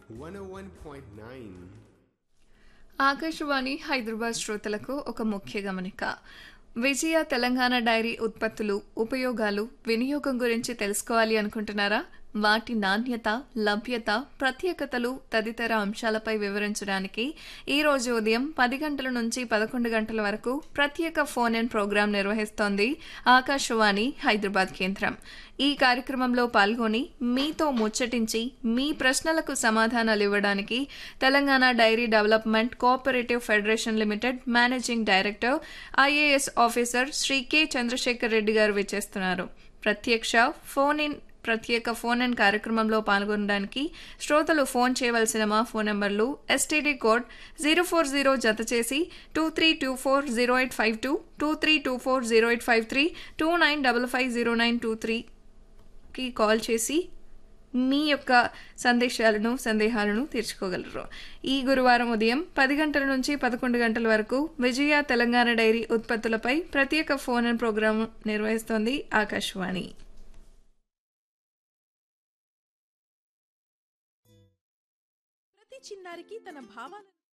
101.9 ఆకాశవాణి హైదరాబాద్ శ్రోతలకు ఒక ముఖ్య గమనిక విజయ తెలంగాణ డైరీ ఉత్పత్తులు ఉపయోగాలు వినియోగం గురించి తెలుసుకోవాలి అనుకుంటున్నారా వాటి నాణ్యత లభ్యత ప్రత్యేకతలు తదితర అంశాలపై వివరించడానికి ఈ రోజు ఉదయం పది గంటల నుంచి పదకొండు గంటల వరకు ప్రత్యేక ఫోన్ ఇన్ ప్రోగ్రాం నిర్వహిస్తోంది ఆకాశవాణి హైదరాబాద్ కేంద్రం ఈ కార్యక్రమంలో పాల్గొని మీతో ముచ్చటించి మీ ప్రశ్నలకు సమాధానాలు ఇవ్వడానికి Telangana dairy development cooperative federation limited managing director IAS officer Shri K Chandrashekar Reddy garu విచ్చేస్తున్నారు ప్రత్యక్ష ఫోన్ ఇన్ ప్రత్యేక ఫోన్ ఇన్ కార్యక్రమంలో పాల్గొనడానికి శ్రోతలు ఫోన్ చేయవలసిన మా phone numbers STD code zero four zero జత చేసి two three two four zero eight five two two three two four zero eight five three two nine double five zero nine two త్రీకి call చేసి మీ యొక్క సందేశాలను సందేహాలను తీర్చుకోగలరు ఈ గురువారం ఉదయం పది గంటల నుంచి పదకొండు గంటల వరకు విజయ తెలంగాణ డైరీ ఉత్పత్తులపై ప్రత్యేక ఫోన్ ఇన్ ప్రోగ్రాం నిర్వహిస్తోంది ఆకాశవాణి ప్రతి చిన్నారికి తన భావాలను